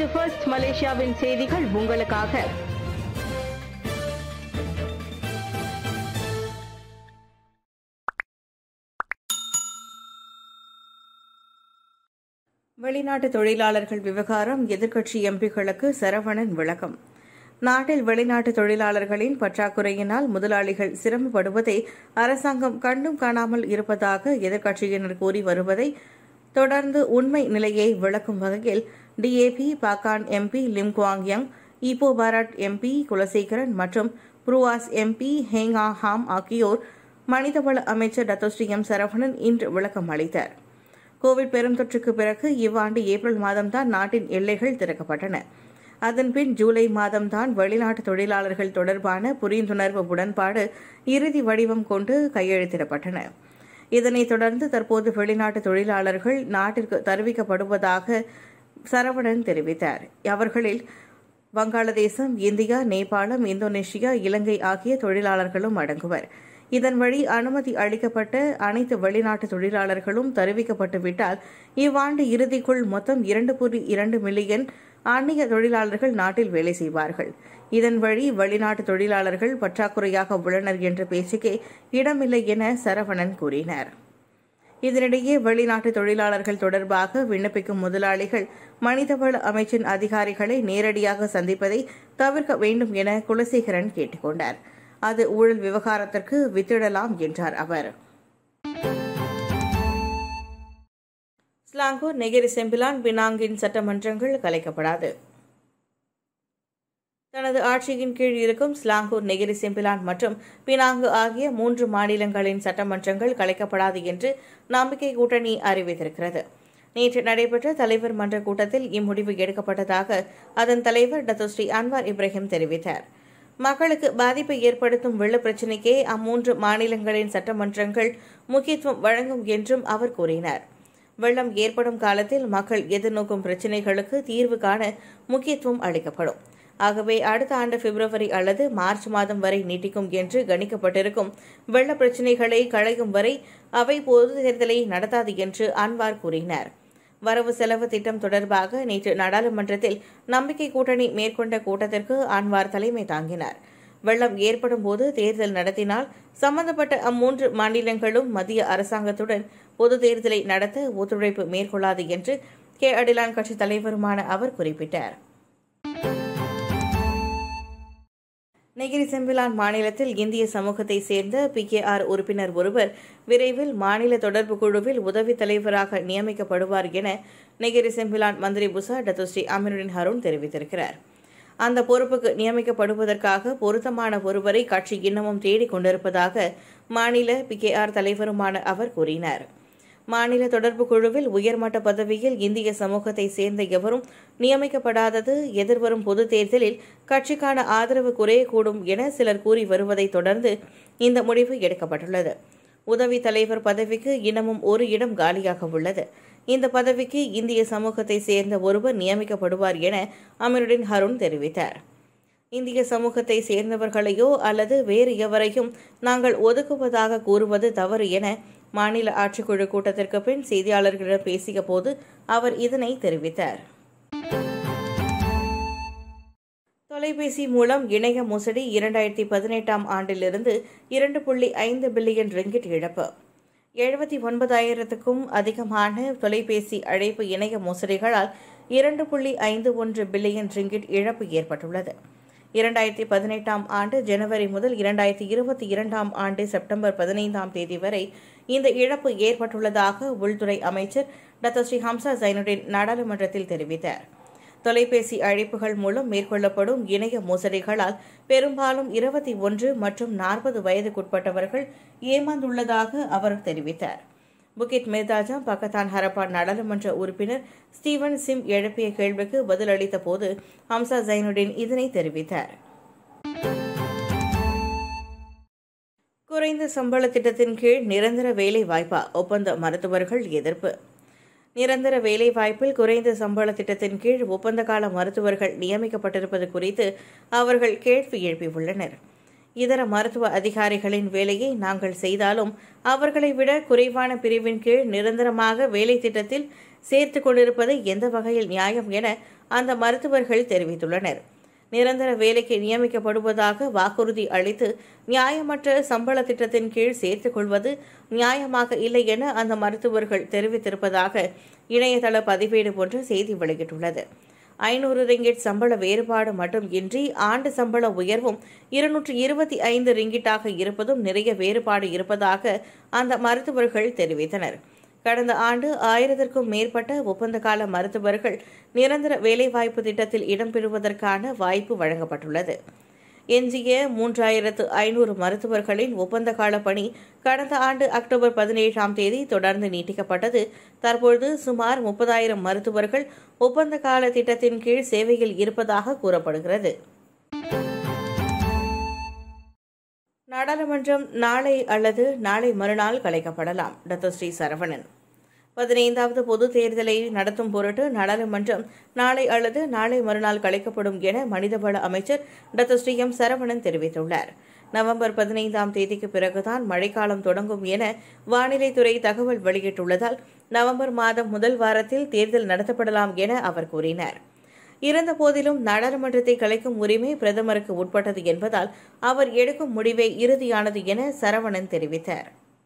இது ஃபர்ஸ்ட் மலேசியாவின் செய்திகள் உங்களுக்காக வெளிநாட்டு தொழிலாளர்கள் விவகாரம் எதிர்க்கட்சி எம்பிக்களுக்கு சரவணன் விளக்கம் நாட்டில் வெளிநாட்டு தொழிலாளர்களின் பற்றாக்குறையினால் முதலாளிகள் சிரமப்படுவதை அரசாங்கம் கண்டும் காணாமல் இருப்பதாக எதிர்க்கட்சியினர் கூறி வருவதை தொடர்ந்து உண்மை நிலையை விளக்கும் வகையில் DAP Bagan MP Lim Guan Eng Ipoh Barat MP Kulasegaran மற்றும் புருவாஸ் எம்பி ஹேங்கா ஹாம் ஆகியோர் மனிதவள அமைச்சர் டத்தோஸ்ரீ எம் சரவணன் இன்று விளக்கம் அளித்தார் கோவிட் பெருந்தொற்றுக்கு பிறகு இவ்வாண்டு ஏப்ரல் மாதம்தான் நாட்டின் எல்லைகள் திறக்கப்பட்டன அதன்பின் ஜூலை மாதம்தான் வெளிநாட்டு தொழிலாளர்கள் தொடர்பான புரிந்துணர்வு உடன்பாடு இறுதி வடிவம் கொண்டு கையெழுத்திடப்பட்டன இதனைத் தொடர்ந்து தற்போது வெளிநாட்டு தொழிலாளர்கள் நாட்டிற்கு தருவிக்கப்படுவதாக சரவணன் தெரிவித்தார் அவர்களில் வங்காளதேசம் இந்தியா நேபாளம் இந்தோனேஷியா இலங்கை ஆகிய தொழிலாளர்களும் அடங்குவர் இதன் வழி அனுமதி அளிக்கப்பட்ட அனைத்து வெளிநாட்டு தொழிலாளர்களும் தருவிக்கப்பட்டு விட்டால் இவ்வாண்டு இறுதிக்குள் மொத்தம் இரண்டு புள்ளி இரண்டு மில்லியன் அந்நிய தொழிலாளர்கள் நாட்டில் வேலை செய்வார்கள் இதன் வழி வெளிநாட்டு தொழிலாளர்கள் பற்றாக்குறையாக உள்ளனர் என்ற பேச்சுக்கே இடமில்லை என சரவணன் கூறினார் இதனிடையே வெளிநாட்டு தொழிலாளர்கள் தொடர்பாக விண்ணப்பிக்கும் முதலாளிகள் மனிதவள அமைச்சின் அதிகாரிகளை நேரடியாக சந்திப்பதை தவிர்க்க வேண்டும் என குலசேகரன் கேட்டுக்கொண்டார் அது ஊழல் விவகாரத்திற்கு வித்திடலாம் என்றார் அவர் ஸ்லாங்கூர் நெகிரி செம்பிலான் பினாங்கின் சட்டமன்றங்கள் கலைக்கப்படாது தனது ஆட்சியின் கீழ் இருக்கும் ஸ்லாங்கூர் நெகிரி செம்பிலான் மற்றும் பினாங்கு ஆகிய மூன்று மாநிலங்களின் சட்டமன்றங்கள் கலைக்கப்படாது என்று நம்பிக்கை கூட்டணி அறிவித்திருக்கிறது நேற்று நடைபெற்ற தலைவர் மன்ற கூட்டத்தில் இம்முடிவு எடுக்கப்பட்டதாக அதன் தலைவர் டத்தோஸ்ரீ அன்வார் இப்ராஹிம் தெரிவித்தார் மக்களுக்கு பாதிப்பை ஏற்படுத்தும் வெள்ள பிரச்சினைக்கே அம்மூன்று மாநிலங்களின் சட்டமன்றங்கள் முக்கியத்துவம் வழங்கும் என்றும் அவர் கூறினார் வெள்ளம் ஏற்படும் காலத்தில் மக்கள் எதிர்நோக்கும் பிரச்சினைகளுக்கு தீர்வு காண முக்கியத்துவம் அளிக்கப்படும் ஆகவே அடுத்த ஆண்டு பிப்ரவரி அல்லது மார்ச் மாதம் வரை நீட்டிக்கும் என்று கணிக்கப்பட்டிருக்கும் வெள்ள பிரச்சினைகளை களையும் வரை அவை பொது தேர்தலை நடத்தாது என்று அன்வார் கூறினார் வரவு செலவு திட்டம் தொடர்பாக நேற்று நாடாளுமன்றத்தில் நம்பிக்கை கூட்டணி மேற்கொண்ட கூட்டத்திற்கு அன்வார் தலைமை தாங்கினார் வெள்ளம் ஏற்படும் போது தேர்தல் நடத்தினால் சம்பந்தப்பட்ட அம்மூன்று மாநிலங்களும் மத்திய அரசாங்கத்துடன் பொது தேர்தலை நடத்த ஒத்துழைப்பு மேற்கொள்ளாது என்று கே அடிலான் கட்சி தலைவருமான அவர் குறிப்பிட்டார் நெகிரி செம்பிலான் மாநிலத்தில் இந்திய சமூகத்தை சேர்ந்த பி கே ஆர் உறுப்பினர் ஒருவர் விரைவில் மாநில தொடர்பு குழுவில் உதவி தலைவராக நியமிக்கப்படுவார் என நெகிரி செம்பிலான் மந்திரி புசா டத்துஸ்ரீ அமீருடின் ஹருண் தெரிவித்திருக்கிறார் அந்த பொறுப்புக்கு நியமிக்கப்படுவதற்காக பொருத்தமான ஒருவரை கட்சி இன்னமும் தேடிக் கொண்டிருப்பதாக மாநில பி கே ஆர் தலைவருமான அவர் கூறினார் மாநில தொடர்பு குழுவில் உயர்மட்ட பதவியில் இந்திய சமூகத்தை சேர்ந்த எவரும் நியமிக்கப்படாதது எதிர்வரும் பொது தேர்தலில் கட்சிக்கான ஆதரவு குறையக்கூடும் என சிலர் கூறி வருவதை தொடர்ந்து இந்த முடிவு எடுக்கப்பட்டுள்ளது உதவி தலைவர் பதவிக்கு இன்னமும் ஒரு இடம் காலியாக உள்ளது இந்த பதவிக்கு இந்திய சமூகத்தை சேர்ந்த ஒருவர் நியமிக்கப்படுவார் என அமீருடின் ஹருண் தெரிவித்தார் இந்திய சமூகத்தை சேர்ந்தவர்களையோ அல்லது வேறு எவரையும் நாங்கள் ஒதுக்குவதாக கூறுவது தவறு என மாநில ஆட்சிக்குழு கூட்டத்திற்கு பின் செய்தியாளர்களிடம் பேசிய போது அவர் இதனை தெரிவித்தார் தொலைபேசி மூலம் இணைய மோசடி இரண்டாயிரத்தி பதினெட்டாம் ஆண்டிலிருந்து இரண்டு புள்ளி ஐந்து பில்லியன் ரிங்கிட் இழப்பு எழுபத்தி ஒன்பதாயிரத்துக்கும் அதிகமான தொலைபேசி அழைப்பு இணைய மோசடிகளால் இரண்டு புள்ளி ஐந்து ஒன்று பில்லியன் ரிங்கிட் இழப்பு ஏற்பட்டுள்ளது இரண்டாயிரத்தி பதினெட்டாம் ஆண்டு ஜனவரி முதல் இரண்டாயிரத்தி இருபத்தி இரண்டாம் ஆண்டு செப்டம்பர் பதினைந்தாம் தேதி வரை இந்த இழப்பு ஏற்பட்டுள்ளதாக உள்துறை அமைச்சர் டாக்டர் ஸ்ரீ ஹம்சா ஜைனுடின் நாடாளுமன்றத்தில் தெரிவித்தார் தொலைபேசி அழைப்புகள் மூலம் மேற்கொள்ளப்படும் இணைய மோசடிகளால் பெரும்பாலும் இருபத்தி ஒன்று மற்றும் நாற்பது வயதுக்குட்பட்டவர்கள் ஏமாந்துள்ளதாக அவர் தெரிவித்தார் புகிட் மேதாஜா பக்கத்தான் ஹரப்பான் நாடாளுமன்ற உறுப்பினர் ஸ்டீவன் சிம் எழுப்பிய கேள்விக்கு பதிலளித்த போது ஹம்சா ஜைனுடின் இதனை தெரிவித்தார் குறைந்த சம்பள திட்டத்தின் கீழ் நிரந்தர வேலை வாய்ப்பா ஒப்பந்த மருத்துவர்கள் எதிர்ப்பு நிரந்தர வேலை வாய்ப்பில் குறைந்த சம்பள திட்டத்தின் கீழ் ஒப்பந்த கால மருத்துவர்கள் நியமிக்கப்பட்டிருப்பது குறித்து அவர்கள் கேள்வி எழுப்பியுள்ளனர் இதர மருத்துவ அதிகாரிகளின் வேலையை நாங்கள் செய்தாலும் அவர்களை விட குறைவான பிரிவின் கீழ் நிரந்தரமாக வேலை திட்டத்தில் சேர்த்து கொண்டிருப்பது எந்த வகையில் நியாயம் என அந்த மருத்துவர்கள் தெரிவித்துள்ளனர் நிரந்தர வேலைக்கு நியமிக்கப்படுவதாக வாக்குறுதி அளித்து நியாயமற்ற சம்பள திட்டத்தின் கீழ் சேர்த்துக் கொள்வது நியாயமாக இல்லை என அந்த மருத்துவர்கள் தெரிவித்திருப்பதாக இணையதள பதிவேடு ஒன்று செய்தி வெளியிட்டுள்ளது ஐநூறு ரிங்கிட் சம்பள வேறுபாடு மட்டும் இன்றி ஆண்டு சம்பள உயர்வும் இருநூற்று இருபத்தி ஐந்து ரிங்கிட்டாக இருப்பதும் நிறைய வேறுபாடு இருப்பதாக அந்த மருத்துவர்கள் தெரிவித்தனர் கடந்த ஆண்டு ஆயிரத்திற்கும் மேற்பட்ட ஒப்பந்த கால மருத்துவர்கள் நிரந்தர வேலைவாய்ப்பு திட்டத்தில் இடம்பெறுவதற்கான வாய்ப்பு வழங்கப்பட்டுள்ளது எஞ்சிய மூன்றாயிரத்து ஐநூறு மருத்துவர்களின் ஒப்பந்த கால பணி கடந்த ஆண்டு அக்டோபர் பதினேழாம் தேதி தொடர்ந்து நீட்டிக்கப்பட்டது தற்பொழுது சுமார் முப்பதாயிரம் மருத்துவர்கள் ஒப்பந்த கால திட்டத்தின் கீழ் சேவையில் இருப்பதாக கூறப்படுகிறது நாடாளுமன்றம் நாளை அல்லது நாளை மறுநாள் கலைக்கப்படலாம் டாக்டர் ஸ்ரீ சரவணன் பதினைந்தாவது பொது தேர்தலை நடத்தும் பொருட்டு நாடாளுமன்றம் நாளை அல்லது நாளை மறுநாள் கலைக்கப்படும் என மனிதவள அமைச்சர் டாக்டர் ஸ்ரீ எம் சரவணன் தெரிவித்துள்ளார் நவம்பர் பதினைந்தாம் தேதிக்கு பிறகுதான் மழைக்காலம் தொடங்கும் என வானிலைத்துறை தகவல் வெளியிட்டுள்ளதால் நவம்பர் மாதம் முதல் வாரத்தில் தேர்தல் நடத்தப்படலாம் என அவர் கூறினார் இருந்தபோதிலும் நாடாளுமன்றத்தை கலைக்கும் உரிமை பிரதமருக்கு உட்பட்டது என்பதால் அவர் எடுக்கும் முடிவே இறுதியானது என சரவணன் தெரிவித்தார்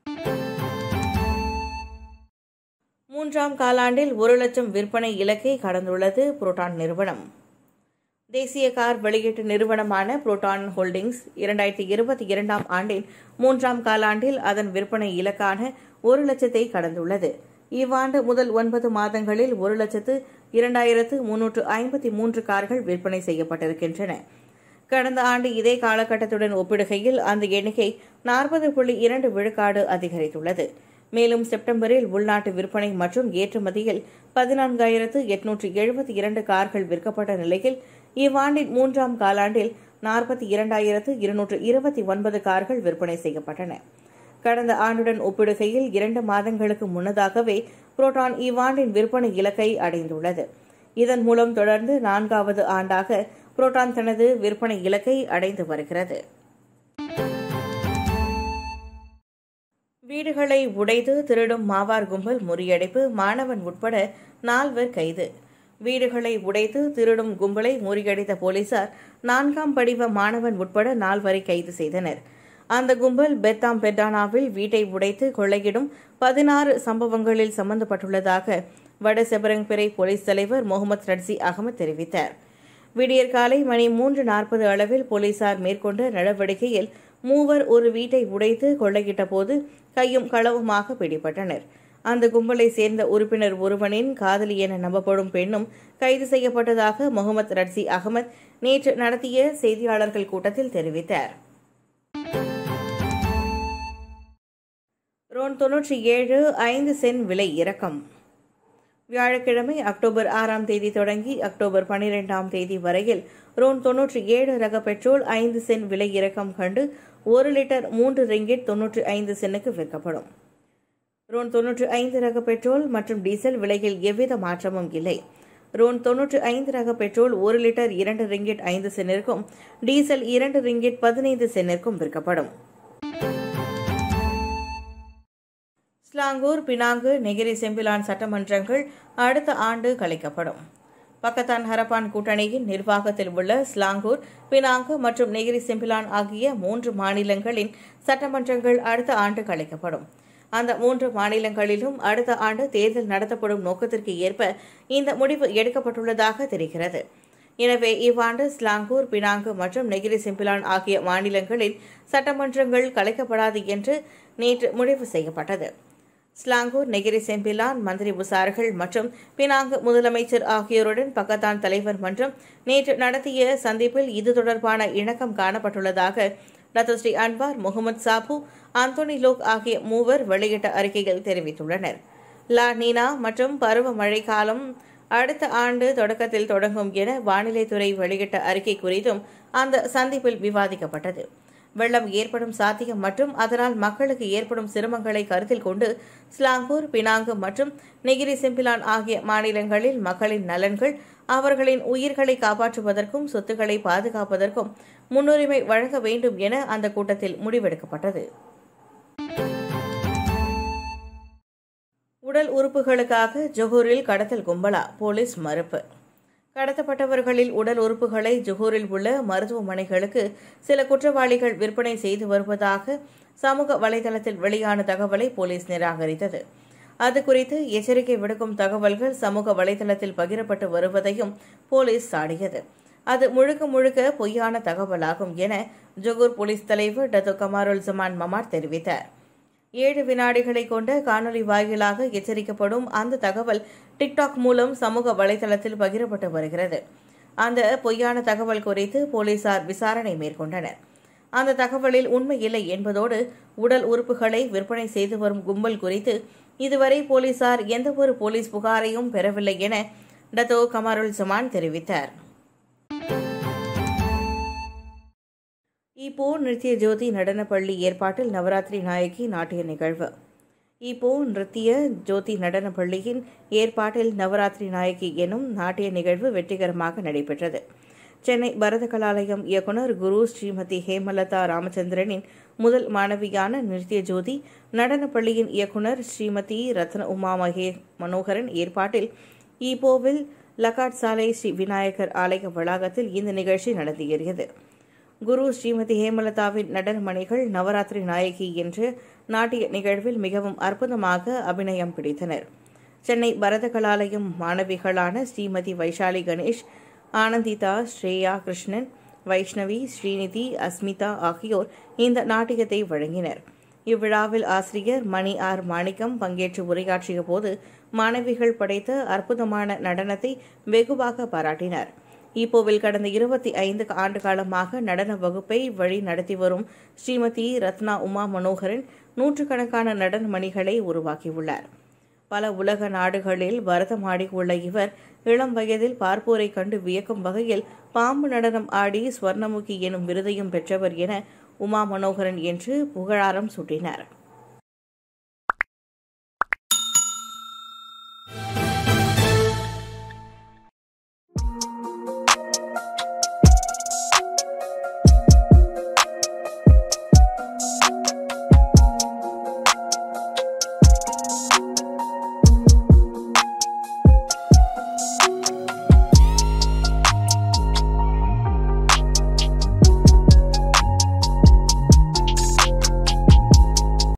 மூன்றாம் காலாண்டில் ஒரு லட்சம் விற்பனை இலக்கை கடந்துள்ளது புரோட்டான் நிறுவனம் தேசிய கார் வெளியீட்டு நிறுவனமான புரோட்டான் ஹோல்டிங்ஸ் இரண்டாயிரத்தி இருபத்தி இரண்டாம் ஆண்டின் மூன்றாம் காலாண்டில் அதன் விற்பனை இலக்கான ஒரு லட்சத்தை கடந்துள்ளது இவ்வாண்டு முதல் ஒன்பது மாதங்களில் ஒரு லட்சத்து இரண்டாயிரத்து முன்னூற்று ஐம்பத்தி மூன்று கார்கள் விற்பனை செய்யப்பட்டிருக்கின்றன கடந்த ஆண்டு இதே காலகட்டத்துடன் ஒப்பிடுகையில் அந்த எண்ணிக்கை நாற்பது புள்ளி இரண்டு விழுக்காடு அதிகரித்துள்ளது மேலும் செப்டம்பரில் உள்நாட்டு விற்பனை மற்றும் ஏற்றுமதியில் பதினான்காயிரத்து எட்நூற்று எழுபத்தி இரண்டு கார்கள் விற்கப்பட்ட நிலையில் இவ்வாண்டின் மூன்றாம் காலாண்டில் நாற்பத்தி இரண்டாயிரத்து இருநூற்று இருபத்தி ஒன்பது கார்கள் விற்பனை செய்யப்பட்டன கடந்த ஆண்டுடன் ஒப்பிடுகையில் இரண்டு மாதங்களுக்கு முன்னதாகவே புரோட்டான் இவ்வாண்டின் விற்பனை இலக்கை அடைந்துள்ளது இதன் மூலம் தொடர்ந்து நான்காவது ஆண்டாக புரோட்டான் தனது விற்பனை இலக்கை அடைந்து வருகிறது வீடுகளை உடைத்து திருடும் மாவார் கும்பல் முறியடிப்பு மாணவன் உட்பட நால்வர் கைது வீடுகளை உடைத்து திருடும் கும்பலை முறியடித்த போலீசார் நான்காம் படிவ மாணவன் உட்பட நால்வரை கைது செய்தனர் அந்த கும்பல் பெத்தாம் பெட்டானாவில் வீட்டை உடைத்து கொள்ளையிடும் பதினாறு சம்பவங்களில் சம்பந்தப்பட்டுள்ளதாக வட செபரங்பிறை போலீஸ் தலைவர் முகமது ரட்சி அகமது தெரிவித்தார் விடியற்காலை மணி மூன்று நாற்பது அளவில் போலீசார் மேற்கொண்ட நடவடிக்கையில் மூவர் ஒரு வீட்டை உடைத்து கொள்ளையிட்ட போது கையும் களவுமாக பிடிபட்டனர் அந்த கும்பலை சேர்ந்த உறுப்பினர் ஒருவனின் காதலி என நம்பப்படும் பெண்ணும் கைது செய்யப்பட்டதாக முகமது ரட்சி அகமது நேற்று நடத்திய செய்தியாளர்கள் கூட்டத்தில் தெரிவித்தார் ரோன் தொன்னூற்றி ஏழு ஐந்து சென்ட் விலை இறக்கம் வியாழக்கிழமை அக்டோபர் ஆறாம் தேதி தொடங்கி அக்டோபர் பனிரெண்டாம் தேதி வரையில் ரோன் தொன்னூற்றி ஏழு ரக பெட்ரோல் ஐந்து சென்ட் விலை இறக்கம் கண்டு ஒரு லிட்டர் மூன்று ரிங்கிட் தொன்னூற்றி ஐந்து சென்னுக்கு விற்கப்படும் ரோன் தொன்னூற்றி ஐந்து ரக பெட்ரோல் மற்றும் டீசல் விலையில் எவ்வித மாற்றமும் இல்லை ரோன் தொன்னூற்றி ஐந்து ரக பெட்ரோல் ஒரு லிட்டர் இரண்டு ரிங்கிட் ஐந்து சென்னிற்கும் டீசல் இரண்டு ரிங்கிட் பதினைந்து சென்னிற்கும் விற்கப்படும் ஸ்லாங்கூர் பினாங்கு நெகிரி செம்பிலான் சட்டமன்றங்கள் அடுத்த ஆண்டு கலைக்கப்படும் பக்கத்தான் ஹரப்பான் கூட்டணியின் நிர்வாகத்தில் உள்ள ஸ்லாங்கூர் பினாங்கு மற்றும் நெகிரி செம்பிலான் ஆகிய மூன்று மாநிலங்களின் சட்டமன்றங்கள் அடுத்த ஆண்டு கலைக்கப்படும் அந்த மூன்று மாநிலங்களிலும் அடுத்த ஆண்டு தேர்தல் நடத்தப்படும் நோக்கத்திற்கு ஏற்ப இந்த முடிவு எடுக்கப்பட்டுள்ளதாக தெரிகிறது எனவே இவ்வாண்டு ஸ்லாங்கூர் பினாங்கு மற்றும் நெகிரி செம்பிலான் ஆகிய மாநிலங்களின் சட்டமன்றங்கள் கலைக்கப்படாது என்று நேற்று முடிவு செய்யப்பட்டது ஸ்லாங்கூர் நெகிரி செம்பிலான் மந்திரி புசார்கள் மற்றும் பினாங்கு முதலமைச்சர் ஆகியோருடன் பக்கத்தான் தலைவர் மன்றம் நேற்று நடத்திய சந்திப்பில் இது தொடர்பான இணக்கம் காணப்பட்டுள்ளதாக doctor Seri Anwar Mohamad Sabu Anthony Loke ஆகிய மூவர் வெளியிட்ட அறிக்கையில் தெரிவித்துள்ளனர் லா நீனா மற்றும் பருவமழை காலம் அடுத்த ஆண்டு தொடக்கத்தில் தொடங்கும் என வானிலைத்துறை வெளியிட்ட அறிக்கை குறித்தும் அந்த சந்திப்பில் விவாதிக்கப்பட்டது வெள்ளம் ஏற்படும் சாத்தியம் மற்றும் அதனால் மக்களுக்கு ஏற்படும் சிரமங்களை கருத்தில் கொண்டு ஸ்லாங்கூர் பினாங்கு மற்றும் நெகிரி சிம்பிலான் ஆகிய மாநிலங்களில் மக்களின் நலன்கள் அவர்களின் உயிர்களை காப்பாற்றுவதற்கும் சொத்துக்களை பாதுகாப்பதற்கும் முன்னுரிமை வழங்க வேண்டும் என அந்த கூட்டத்தில் முடிவெடுக்கப்பட்டது உடல் உறுப்புகளுக்காக ஜொஹூரில் கடத்தல் கும்பலா போலீஸ் மறுப்பு கடத்தப்பட்டவர்களில் உடல் உறுப்புகளை ஜொஹூரில் உள்ள மருத்துவமனைகளுக்கு சில குற்றவாளிகள் விற்பனை செய்து வருவதாக சமூக வலைதளத்தில் வெளியான தகவலை போலீஸ் நிராகரித்தது அது குறித்து எச்சரிக்கை விடுக்கும் தகவல்கள் சமூக வலைதளத்தில் பகிரப்பட்டு வருவதையும் போலீஸ் சாடியது அது முழுக்க முழுக்க பொய்யான தகவலாகும் என ஜொகூர் போலீஸ் தலைவர் டத்தோ கமாருல் ஜமான் மமார் தெரிவித்தார் ஏழு வினாடிகளை கொண்ட காணொலி வாயிலாக எச்சரிக்கப்படும் அந்த தகவல் டிக்டாக் மூலம் சமூக வலைதளத்தில் பகிரப்பட்டு வருகிறது அந்த பொய்யான தகவல் குறித்து போலீசார் விசாரணை மேற்கொண்டனர் அந்த தகவலில் உண்மை இல்லை என்பதோடு உடல் உறுப்புகளை விற்பனை செய்து வரும் கும்பல் குறித்து இதுவரை போலீசார் எந்தவொரு போலீஸ் புகாரையும் பெறவில்லை என டத்தோ கமாருல் ஜமான் தெரிவித்தார் இப்போ நிருத்திய ஜோதி நடனப்பள்ளி ஏற்பாட்டில் நவராத்திரி நாயகி நாட்டிய நிகழ்வு இப்போ நிருத்திய ஜோதி நடனப்பள்ளியின் ஏற்பாட்டில் நவராத்திரி நாயகி எனும் நாட்டிய நிகழ்வு வெற்றிகரமாக நடைபெற்றது சென்னை பரத கலாலயம் இயக்குனர் குரு ஸ்ரீமதி ஹேமலதா ராமச்சந்திரனின் முதல் மாணவியான நிருத்திய ஜோதி நடனப்பள்ளியின் இயக்குனர் ஸ்ரீமதி ரத்ன உமா மகே மனோகரன் ஏற்பாட்டில் ஈப்போவில் லக்காட் சாலை ஸ்ரீ விநாயகர் ஆலய வளாகத்தில் இந்த நிகழ்ச்சி நடந்தேறியது குரு ஸ்ரீமதி ஹேமலதாவின் நடன மணிகள் நவராத்திரி நாயகி என்ற நாட்டிய நிகழ்வில் மிகவும் அற்புதமாக அபிநயம் பிடித்தனர் சென்னை பரத கலாலயம் மாணவிகளான ஸ்ரீமதி வைஷாலி கணேஷ் ஆனந்திதா ஸ்ரேயா கிருஷ்ணன் வைஷ்ணவி ஸ்ரீநிதி அஸ்மிதா ஆகியோர் இந்த நாட்டியத்தை வழங்கினர் இவ்விழாவில் ஆசிரியர் மணி ஆர் மாணிக்கம் பங்கேற்று உரையாற்றிய போது மாணவிகள் படைத்த அற்புதமான நடனத்தை வெகுவாக பாராட்டினார் ஈப்போவில் கடந்த இருபத்தி ஐந்து ஆண்டு காலமாக நடன வகுப்பை வழி நடத்தி வரும் ஸ்ரீமதி ரத்னா உமா மனோகரன் நூற்றுக்கணக்கான நடன மணிகளை உருவாக்கியுள்ளார் பல உலக நாடுகளில் பரதமாடி உள்ள இவர் இளம் வயதில் பார்ப்போரை கண்டு வியக்கும் வகையில் பாம்பு நடனம் ஆடி ஸ்வர்ணமுகி எனும் விருதையும் பெற்றவர் என உமா மனோகரன் என்று புகழாரம் சூட்டினார்